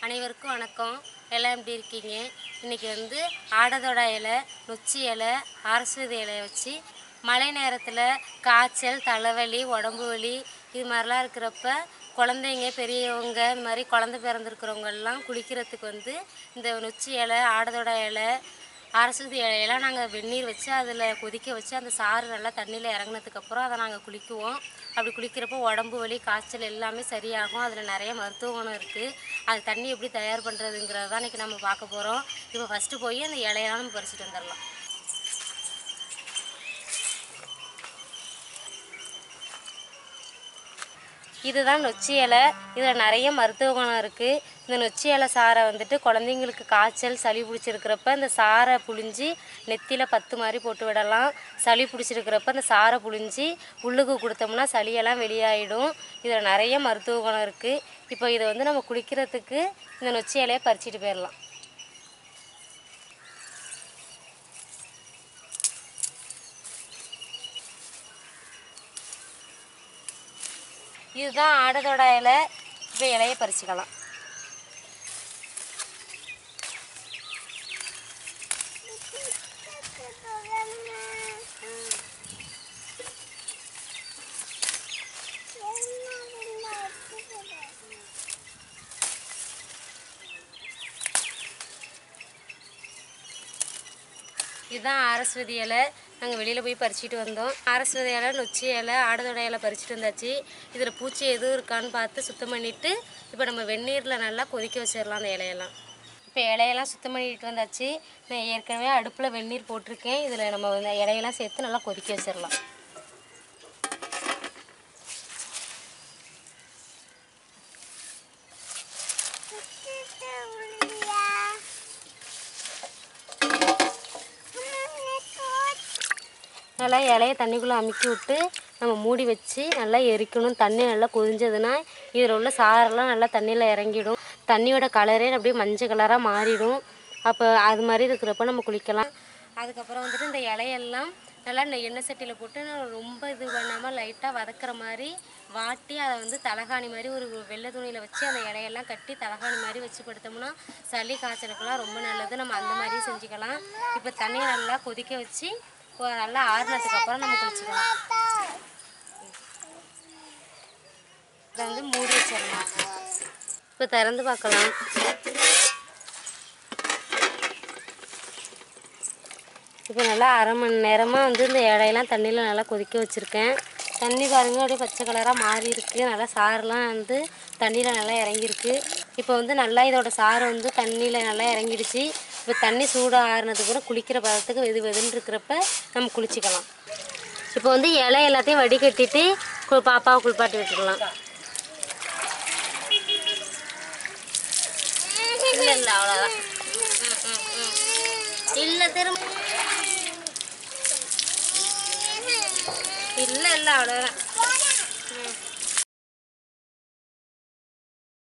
அனைவருக்கும் வணக்கம் எல்லாம் எப்படி இருக்கீங்க இன்றைக்கி வந்து ஆடதோட இலை நொச்சி இலை அரசுவதி இலையை வச்சு மழை நேரத்தில் காய்ச்சல் தலைவலி உடம்பு வலி இது மாதிரிலாம் இருக்கிறப்ப குழந்தைங்க பெரியவங்க இந்த மாதிரி குழந்த பிறந்திருக்கிறவங்கெல்லாம் குளிக்கிறதுக்கு வந்து இந்த நொச்சி இலை ஆடதோட இலை அரசுதி இலையெல்லாம் நாங்கள் வெந்நீர் வச்சு அதில் கொதிக்க வச்சு அந்த சாறு நல்லா தண்ணியில் இறங்குனதுக்கப்புறம் அதை நாங்கள் குளிக்குவோம் அப்படி குளிக்கிறப்போ உடம்பு வலி காய்ச்சல் எல்லாமே சரியாகும் அதில் நிறைய மருத்துவ குணம் இருக்குது அது தண்ணி எப்படி தயார் பண்ணுறதுங்கிறது தான் இன்றைக்கி நம்ம பார்க்க போகிறோம் இப்போ ஃபஸ்ட்டு போய் அந்த இலையெல்லாம் நம்ம பறிச்சுட்டு வந்துடலாம் இதுதான் நொச்சி இலை இதில் நிறைய மருத்துவ குணம் இருக்குது இந்த நொச்சி இலை சாறை வந்துட்டு குழந்தைங்களுக்கு காய்ச்சல் சளி பிடிச்சிருக்கிறப்ப இந்த சாறை புழிஞ்சி நெத்தியில் பத்து மாதிரி போட்டு விடலாம் சளி பிடிச்சிருக்கிறப்ப இந்த சாறை புழிஞ்சி உள்ளுக்கு கொடுத்தோம்னா சளியெல்லாம் வெளியாயிடும் இதில் நிறைய மருத்துவ குணம் இருக்குது இப்போ இதை வந்து நம்ம குளிக்கிறதுக்கு இந்த நொச்சி இலையை பறிச்சிட்டு போயிடலாம் இதுதான் ஆடதோட இலை இப்போ இலையை பறிச்சுக்கலாம் இதுதான் அரஸ்வதி இலை நாங்கள் வெளியில் போய் பறிச்சிட்டு வந்தோம் அரஸ்வதி இலை நொச்சி இலை ஆடதோட இலை பறிச்சிட்டு வந்தாச்சு இதில் பூச்சி எதுவும் இருக்கான்னு பார்த்து சுத்தம் பண்ணிவிட்டு இப்போ நம்ம வெந்நீரில் நல்லா கொதிக்க வச்சிடலாம் அந்த இலையெல்லாம் இப்போ இலையெல்லாம் சுத்தம் பண்ணிட்டு வந்தாச்சு நான் ஏற்கனவே அடுப்பில் வெந்நீர் போட்டிருக்கேன் இதில் நம்ம இந்த இலையெல்லாம் சேர்த்து நல்லா கொதிக்க வச்சிடலாம் நல்லா இலைய தண்ணிக்குள்ளே அமுக்கி விட்டு நம்ம மூடி வச்சு நல்லா எரிக்கணும் தண்ணி நல்லா கொதிஞ்சதுன்னா இதில் உள்ள சாரெல்லாம் நல்லா தண்ணியில் இறங்கிடும் தண்ணியோட கலரே அப்படியே மஞ்சள் கலராக மாறிடும் அப்போ அது மாதிரி இருக்கிறப்ப நம்ம குளிக்கலாம் அதுக்கப்புறம் வந்துட்டு இந்த இலையெல்லாம் நல்லா இந்த எண்ணெய் சட்டியில் போட்டு நான் ரொம்ப இது பண்ணாமல் லைட்டாக வதக்குற மாதிரி வாட்டி அதை வந்து தலகாணி மாதிரி ஒரு வெள்ளை துணியில் வச்சு அந்த இலையெல்லாம் கட்டி தலகாணி மாதிரி வச்சு படுத்தோம்னா சளி காய்ச்சலுக்கெல்லாம் ரொம்ப நல்லது நம்ம அந்த மாதிரியும் செஞ்சுக்கலாம் இப்போ தண்ணியை நல்லா கொதிக்க வச்சு கொ- நல்லா ஆறுனதுக்கு அப்புறம் நம்ம குளிச்சுக்கலாம் இதை வந்து மூடி வச்சிடலாம் இப்போ திறந்து பார்க்கலாம் இப்போ நல்லா அரை மணி நேரமாக வந்து இந்த இலையெல்லாம் தண்ணியில் நல்லா கொதிக்க வச்சுருக்கேன் தண்ணி பாருங்க அப்படியே பச்சை கலராக மாறி இருக்கு நல்லா சாறுலாம் வந்து தண்ணியில் நல்லா இறங்கியிருக்கு இப்போ வந்து நல்லா இதோட சாறு வந்து தண்ணியில் நல்லா இறங்கிடுச்சு இப்போ தண்ணி சூடாக ஆறுனது கூட குளிக்கிற பதத்துக்கு வெது வெதுன்னு இருக்கிறப்ப நம்ம குளிச்சுக்கலாம் இப்போ வந்து இலை எல்லாத்தையும் வடிகட்டிட்டு கு- பாப்பாவை குளிப்பாட்டி விட்டுடலாம் இல்லை இல்லை அவ்வளோதான் இல்லை திரும்ப இல்லை இல்லை அவ்வளோதான்